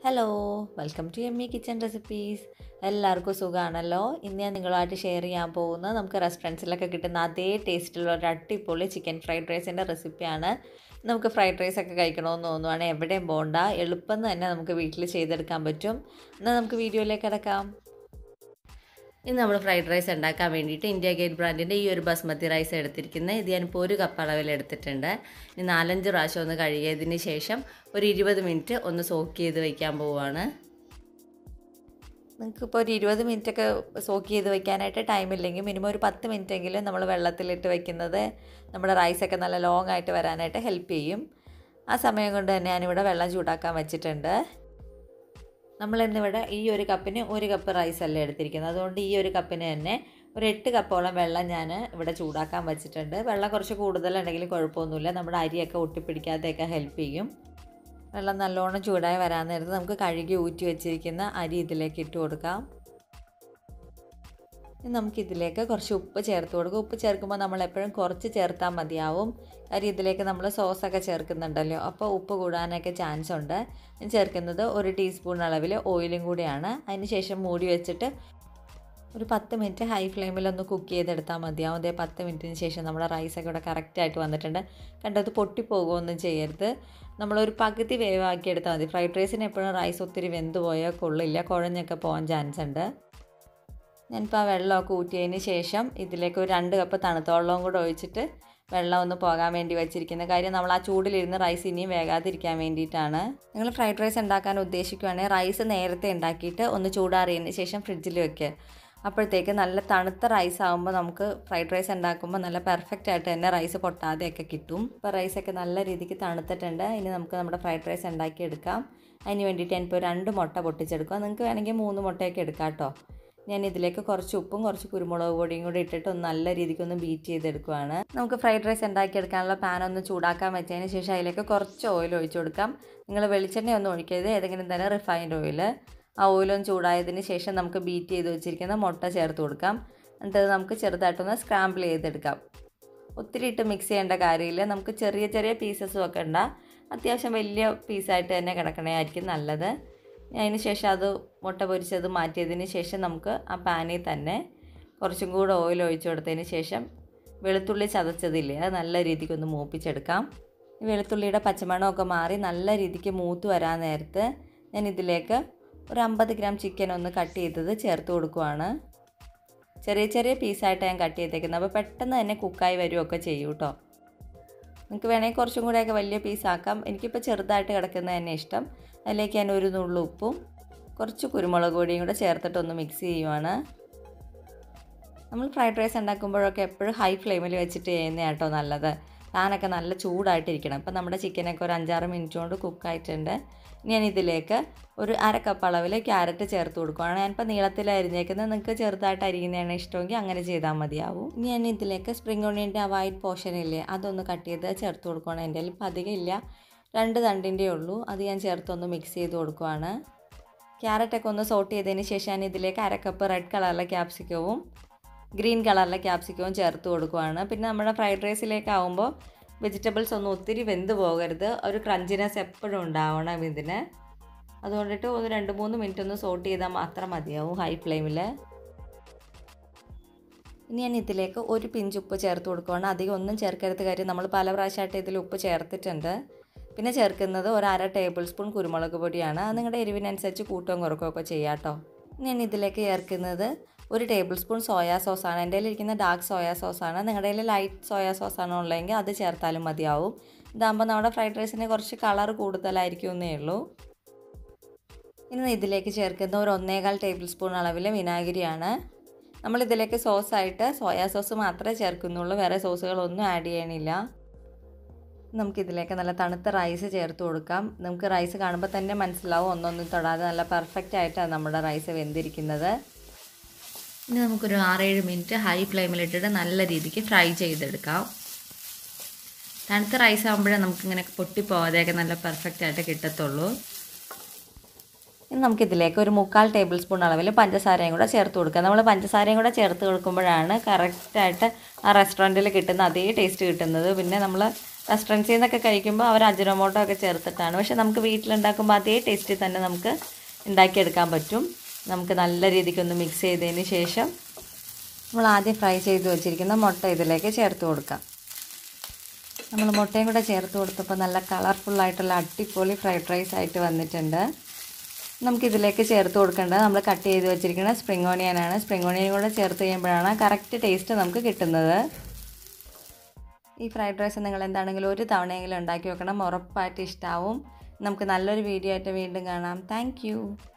hello welcome to M E kitchen recipes എല്ലാവർക്കും സുഖമാണല്ലോ ഇന്ന് ഞാൻ നിങ്ങളുമായിട്ട് ഷെയർ ചെയ്യാൻ പോകുന്നത് നമുക്ക് റെസ്റ്റോറൻറ്റ്സിലൊക്കെ കിട്ടുന്ന അതേ ടേസ്റ്റിലുള്ള ഒരു അടിപൊളി ചിക്കൻ ഫ്രൈഡ് റൈസിൻ്റെ റെസിപ്പിയാണ് നമുക്ക് ഫ്രൈഡ് റൈസ് ഒക്കെ കഴിക്കണമെന്ന് തോന്നുവാണെങ്കിൽ എവിടെയും പോകണ്ട എളുപ്പം തന്നെ നമുക്ക് വീട്ടിൽ ചെയ്തെടുക്കാൻ പറ്റും എന്നാൽ നമുക്ക് വീഡിയോയിലേക്ക് കിടക്കാം ഇന്ന് നമ്മൾ ഫ്രൈഡ് റൈസ് ഉണ്ടാക്കാൻ വേണ്ടിയിട്ട് ഇന്ത്യ ഗേറ്റ് ബ്രാൻഡിൻ്റെ ഈ ഒരു ബസ്മതി റൈസ് എടുത്തിരിക്കുന്നത് ഇത് ഞാനിപ്പോൾ ഒരു കപ്പ് അളവിൽ എടുത്തിട്ടുണ്ട് ഇനി നാലഞ്ച് പ്രാവശ്യം ഒന്ന് കഴുകിയതിന് ശേഷം ഒരു ഇരുപത് മിനിറ്റ് ഒന്ന് സോക്ക് ചെയ്ത് വയ്ക്കാൻ പോവുകയാണ് നിങ്ങൾക്കിപ്പോൾ ഒരു ഇരുപത് മിനിറ്റൊക്കെ സോക്ക് ചെയ്ത് വെക്കാനായിട്ട് ടൈമില്ലെങ്കിൽ മിനിമം ഒരു പത്ത് മിനിറ്റെങ്കിലും നമ്മൾ വെള്ളത്തിലിട്ട് വെക്കുന്നത് നമ്മുടെ റൈസൊക്കെ നല്ല ലോങ് ആയിട്ട് വരാനായിട്ട് ഹെൽപ്പ് ചെയ്യും ആ സമയം കൊണ്ട് തന്നെ ഞാനിവിടെ വെള്ളം ചൂടാക്കാൻ വെച്ചിട്ടുണ്ട് നമ്മളിന്നിവിടെ ഈ ഒരു കപ്പിന് ഒരു കപ്പ് റൈസ് അല്ലേ എടുത്തിരിക്കുന്നത് അതുകൊണ്ട് ഈ ഒരു കപ്പിന് തന്നെ ഒരു എട്ട് കപ്പോളം വെള്ളം ഞാൻ ഇവിടെ ചൂടാക്കാൻ വെച്ചിട്ടുണ്ട് വെള്ളം കുറച്ച് കൂടുതലുണ്ടെങ്കിൽ കുഴപ്പമൊന്നുമില്ല നമ്മുടെ അരിയൊക്കെ ഒട്ടിപ്പിടിക്കാതെയൊക്കെ ഹെൽപ്പ് ചെയ്യും വെള്ളം നല്ലോണം ചൂടായി വരാൻ നേരത്ത് നമുക്ക് കഴുകി ഊറ്റി വെച്ചിരിക്കുന്ന അരി ഇതിലേക്ക് ഇട്ട് കൊടുക്കാം നമുക്കിതിലേക്ക് കുറച്ച് ഉപ്പ് ചേർത്ത് കൊടുക്കും ഉപ്പ് ചേർക്കുമ്പോൾ നമ്മൾ എപ്പോഴും കുറച്ച് ചേർത്താൽ മതിയാവും കാര്യം ഇതിലേക്ക് നമ്മൾ സോസൊക്കെ ചേർക്കുന്നുണ്ടല്ലോ അപ്പോൾ ഉപ്പ് കൂടാനൊക്കെ ചാൻസ് ഉണ്ട് ഞാൻ ചേർക്കുന്നത് ഒരു ടീസ്പൂൺ അളവിൽ ഓയിലും കൂടിയാണ് അതിന് ശേഷം മൂടി വെച്ചിട്ട് ഒരു പത്ത് മിനിറ്റ് ഹൈ ഫ്ലെയിമിലൊന്ന് കുക്ക് ചെയ്തെടുത്താൽ മതിയാവും അതേ പത്ത് മിനിറ്റിന് ശേഷം നമ്മുടെ റൈസൊക്കെ ഇവിടെ കറക്റ്റായിട്ട് വന്നിട്ടുണ്ട് കണ്ടത് പൊട്ടിപ്പോകുകയൊന്നും ചെയ്യരുത് നമ്മളൊരു പകുതി വേവാക്കി എടുത്താൽ മതി ഫ്രൈഡ് റൈസിന് എപ്പോഴും റൈസ് ഒത്തിരി വെന്ത് പോയാൽ കൊള്ളില്ല കുഴഞ്ഞൊക്കെ പോകാൻ ചാൻസ് ഉണ്ട് ഞാനിപ്പോൾ ആ വെള്ളമൊക്കെ ഊറ്റിയതിന് ശേഷം ഇതിലേക്ക് ഒരു രണ്ട് കപ്പ് തണുത്ത വെള്ളവും കൂടെ ഒഴിച്ചിട്ട് വെള്ളം ഒന്ന് പോകാൻ വേണ്ടി വെച്ചിരിക്കുന്ന കാര്യം നമ്മൾ ആ ചൂടിലിരുന്ന് റൈസ് ഇനിയും വേകാതിരിക്കാൻ വേണ്ടിയിട്ടാണ് നിങ്ങൾ ഫ്രൈഡ് റൈസ് ഉണ്ടാക്കാൻ ഉദ്ദേശിക്കുകയാണെങ്കിൽ റൈസ് നേരത്തെ ഉണ്ടാക്കിയിട്ട് ഒന്ന് ചൂടാറിയതിന് ശേഷം ഫ്രിഡ്ജിൽ വെക്കുക അപ്പോഴത്തേക്ക് നല്ല തണുത്ത റൈസ് ആകുമ്പോൾ നമുക്ക് ഫ്രൈഡ് റൈസ് ഉണ്ടാക്കുമ്പോൾ നല്ല പെർഫെക്റ്റ് ആയിട്ട് തന്നെ റൈസ് പൊട്ടാതെയൊക്കെ കിട്ടും ഇപ്പോൾ റൈസൊക്കെ നല്ല രീതിക്ക് തണുത്തിട്ടുണ്ട് ഇനി നമുക്ക് നമ്മുടെ ഫ്രൈഡ് റൈസ് ഉണ്ടാക്കിയെടുക്കാം അതിന് വേണ്ടിയിട്ട് ഞാനിപ്പോൾ രണ്ട് മുട്ട പൊട്ടിച്ചെടുക്കുക നിങ്ങൾക്ക് വേണമെങ്കിൽ മൂന്ന് മുട്ടയൊക്കെ എടുക്കാം കേട്ടോ ഞാൻ ഇതിലേക്ക് കുറച്ച് ഉപ്പും കുറച്ച് കുരുമുളക് പൊടിയും കൂടി ഇട്ടിട്ട് ഒന്ന് നല്ല രീതിക്ക് ഒന്ന് ബീറ്റ് ചെയ്തെടുക്കുവാണ് നമുക്ക് ഫ്രൈഡ് റൈസ് ഉണ്ടാക്കിയെടുക്കാനുള്ള പാൻ ഒന്ന് ചൂടാക്കാൻ വെച്ചതിന് ശേഷം അതിലേക്ക് കുറച്ച് ഓയിൽ ഒഴിച്ചു കൊടുക്കാം നിങ്ങൾ വെളിച്ചെണ്ണ ഒന്നും ഒഴിക്കരുത് ഏതെങ്കിലും തന്നെ റിഫൈൻഡ് ഓയിൽ ആ ഓയിലൊന്ന് ചൂടായതിന് ശേഷം നമുക്ക് ബീറ്റ് ചെയ്ത് വെച്ചിരിക്കുന്ന മുട്ട ചേർത്ത് കൊടുക്കാം എന്നിട്ട് നമുക്ക് ചെറുതായിട്ടൊന്ന് സ്ക്രാമ്പിൾ ചെയ്തെടുക്കാം ഒത്തിരി ഇട്ട് മിക്സ് ചെയ്യേണ്ട കാര്യമില്ല നമുക്ക് ചെറിയ ചെറിയ പീസസ് വെക്കണ്ട അത്യാവശ്യം വലിയ പീസായിട്ട് തന്നെ കിടക്കണമായിരിക്കും നല്ലത് അതിന് ശേഷം അത് മുട്ട പൊരിച്ചത് മാറ്റിയതിന് ശേഷം നമുക്ക് ആ പാനിൽ തന്നെ കുറച്ചും കൂടെ ഓയിൽ ഒഴിച്ചു കൊടുത്തതിന് ശേഷം വെളുത്തുള്ളി ചതച്ചതില്ലേ അത് നല്ല രീതിക്ക് ഒന്ന് മൂപ്പിച്ചെടുക്കാം വെളുത്തുള്ളിയുടെ പച്ചമണമൊക്കെ മാറി നല്ല രീതിക്ക് മൂത്ത് വരാൻ നേരത്ത് ഞാൻ ഇതിലേക്ക് ഒരു അമ്പത് ഗ്രാം ചിക്കൻ ഒന്ന് കട്ട് ചെയ്തത് ചേർത്ത് കൊടുക്കുവാണ് ചെറിയ ചെറിയ പീസായിട്ട് ഞാൻ കട്ട് ചെയ്തേക്കുന്നത് അപ്പോൾ പെട്ടെന്ന് തന്നെ കുക്കായി വരികയൊക്കെ ചെയ്യും കേട്ടോ നിങ്ങൾക്ക് വേണമെങ്കിൽ കുറച്ചും കൂടെയൊക്കെ വലിയ പീസാക്കാം എനിക്കിപ്പോൾ ചെറുതായിട്ട് കിടക്കുന്നത് തന്നെ ഇഷ്ടം അതിലേക്ക് ഞാൻ ഒരു നുള്ളു ഉപ്പും കുറച്ച് കുരുമുളക് പൊടിയും കൂടെ ചേർത്തിട്ടൊന്ന് മിക്സ് ചെയ്യുവാണ് നമ്മൾ ഫ്രൈഡ് റൈസ് ഉണ്ടാക്കുമ്പോഴൊക്കെ എപ്പോഴും ഹൈ ഫ്ലെയിമിൽ വെച്ചിട്ട് ചെയ്യുന്ന കേട്ടോ നല്ലത് പാനൊക്കെ നല്ല ചൂടായിട്ടിരിക്കണം അപ്പം നമ്മുടെ ചിക്കനൊക്കെ ഒരു അഞ്ചാറ് മിനിറ്റ് കൊണ്ട് കുക്കായിട്ടുണ്ട് ഞാൻ ഇതിലേക്ക് ഒരു അര കപ്പ് അളവിൽ ക്യാരറ്റ് ചേർത്ത് കൊടുക്കുകയാണ് ഞാനിപ്പോൾ നീളത്തിൽ അരിഞ്ഞേക്കുന്നത് നിങ്ങൾക്ക് ചെറുതായിട്ട് അരിയുന്നതാണ് ഇഷ്ടമെങ്കിൽ അങ്ങനെ ചെയ്താൽ മതിയാവും ഇനി ഞാൻ ഇതിലേക്ക് സ്പ്രിംഗ് ഓണിയൻ്റെ ആ വൈറ്റ് പോർഷൻ ഇല്ലേ അതൊന്ന് കട്ട് ചെയ്ത് ചേർത്ത് കൊടുക്കുകയാണ് എൻ്റെ കയ്യിൽ ഇപ്പം അധികം ഇല്ല രണ്ട് തണ്ടിൻ്റെ ഉള്ളൂ അത് ഞാൻ ചേർത്തൊന്ന് മിക്സ് ചെയ്ത് കൊടുക്കുവാണ് ക്യാരറ്റൊക്കെ ഒന്ന് സോട്ട് ചെയ്തതിന് ശേഷം ഞാൻ ഇതിലേക്ക് അര കപ്പ് റെഡ് കളറിലെ ക്യാപ്സിക്കവും ഗ്രീൻ കളറിലെ ക്യാപ്സിക്കവും ചേർത്ത് കൊടുക്കുവാണ് പിന്നെ നമ്മുടെ ഫ്രൈഡ് റൈസിലേക്ക് ആവുമ്പോൾ വെജിറ്റബിൾസ് ഒന്നും ഒത്തിരി വെന്ത് പോകരുത് ഒരു ക്രഞ്ചിനെസ് എപ്പോഴും ഉണ്ടാവണം ഇതിന് അതുകൊണ്ടിട്ട് ഒന്ന് രണ്ട് മൂന്ന് മിനിറ്റ് ഒന്ന് സോട്ട് ചെയ്താൽ മാത്രം മതിയാവും ഹൈ ഫ്ലെയിമിൽ ഇനി ഞാൻ ഇതിലേക്ക് ഒരു പിഞ്ച് ഉപ്പ് ചേർത്ത് കൊടുക്കുകയാണ് അധികം ഒന്നും ചേർക്കരുത് കാര്യം നമ്മൾ പല പ്രാവശ്യമായിട്ട് ഇതിൽ ഉപ്പ് ചേർത്തിട്ടുണ്ട് പിന്നെ ചേർക്കുന്നത് ഒരു അര ടേബിൾ സ്പൂൺ കുരുമുളക് പൊടിയാണ് അത് നിങ്ങളുടെ എരിവിനനുസരിച്ച് കൂട്ടവും കുറക്കുകയൊക്കെ ചെയ്യാം കേട്ടോ ഞാൻ ഇതിലേക്ക് ചേർക്കുന്നത് ഒരു ടേബിൾ സ്പൂൺ സോയാ സോസാണ് എൻ്റെ കയ്യിലിരിക്കുന്ന ഡാർക്ക് സോയാ സോസാണ് നിങ്ങളുടെ കയ്യിൽ ലൈറ്റ് സോയാ സോസാണ് ഉള്ളതെങ്കിൽ അത് ചേർത്താലും മതിയാവും ഇതാകുമ്പോൾ നമ്മുടെ ഫ്രൈഡ് റൈസിന് കുറച്ച് കളർ കൂടുതലായിരിക്കും എന്നേ ഉള്ളൂ ഇനി ഇതിലേക്ക് ചേർക്കുന്ന ഒരു ഒന്നേകാൽ ടേബിൾ സ്പൂൺ അളവിൽ വിനാഗിരിയാണ് നമ്മൾ ഇതിലേക്ക് സോസായിട്ട് സോയാ സോസ് മാത്രമേ ചേർക്കുന്നുള്ളൂ വേറെ സോസുകളൊന്നും ആഡ് ചെയ്യണില്ല നമുക്കിതിലേക്ക് നല്ല തണുത്ത റൈസ് ചേർത്ത് കൊടുക്കാം നമുക്ക് റൈസ് കാണുമ്പോൾ തന്നെ മനസ്സിലാവും ഒന്നൊന്നും തൊടാതെ നല്ല പെർഫെക്റ്റ് ആയിട്ടാണ് നമ്മുടെ റൈസ് വെന്തിരിക്കുന്നത് ഇനി നമുക്കൊരു ആറേഴ് മിനിറ്റ് ഹൈ ഫ്ലെയിമിലിട്ടിട്ട് നല്ല രീതിക്ക് ഫ്രൈ ചെയ്തെടുക്കാം തണുത്ത റൈസ് ആകുമ്പോഴേ നമുക്കിങ്ങനെ പൊട്ടിപ്പോകാതെയൊക്കെ നല്ല പെർഫെക്റ്റ് ആയിട്ട് കിട്ടത്തുള്ളൂ ഇനി നമുക്കിതിലേക്ക് ഒരു മുക്കാൽ ടേബിൾ സ്പൂൺ അളവിൽ പഞ്ചസാരയും കൂടെ ചേർത്ത് കൊടുക്കുക നമ്മൾ പഞ്ചസാരയും കൂടെ ചേർത്ത് കൊടുക്കുമ്പോഴാണ് കറക്റ്റായിട്ട് ആ റെസ്റ്റോറൻറ്റിൽ കിട്ടുന്ന അതേ ടേസ്റ്റ് കിട്ടുന്നത് പിന്നെ നമ്മൾ റെസ്റ്റോറൻറ്റ്സിൽ നിന്നൊക്കെ കഴിക്കുമ്പോൾ അവർ അജിനോമോട്ടോ ഒക്കെ ചേർത്തിട്ടാണ് പക്ഷേ നമുക്ക് വീട്ടിലുണ്ടാക്കുമ്പോൾ അതേ ടേസ്റ്റിൽ തന്നെ നമുക്ക് ഉണ്ടാക്കിയെടുക്കാൻ പറ്റും നമുക്ക് നല്ല രീതിക്കൊന്ന് മിക്സ് ചെയ്തതിന് ശേഷം നമ്മൾ ആദ്യം ഫ്രൈ ചെയ്ത് വെച്ചിരിക്കുന്ന മുട്ട ഇതിലേക്ക് ചേർത്ത് കൊടുക്കാം നമ്മൾ മുട്ടയും കൂടെ ചേർത്ത് കൊടുത്തപ്പോൾ നല്ല കളർഫുള്ളായിട്ടുള്ള അടിപൊളി ഫ്രൈഡ് റൈസ് ആയിട്ട് വന്നിട്ടുണ്ട് നമുക്കിതിലേക്ക് ചേർത്ത് കൊടുക്കേണ്ടത് നമ്മൾ കട്ട് ചെയ്ത് വെച്ചിരിക്കുന്ന സ്പ്രിംഗ് ഓണിയനാണ് സ്പ്രിംഗ് ഓണിയൻ കൂടെ ചേർത്ത് കഴിയുമ്പോഴാണ് കറക്റ്റ് ടേസ്റ്റ് നമുക്ക് കിട്ടുന്നത് ഈ ഫ്രൈഡ് റൈസ് നിങ്ങൾ എന്താണെങ്കിലും ഒരു തവണയെങ്കിലും ഉണ്ടാക്കി വെക്കണം ഉറപ്പായിട്ട് ഇഷ്ടമാവും നമുക്ക് നല്ലൊരു വീഡിയോ ആയിട്ട് വീണ്ടും കാണാം താങ്ക്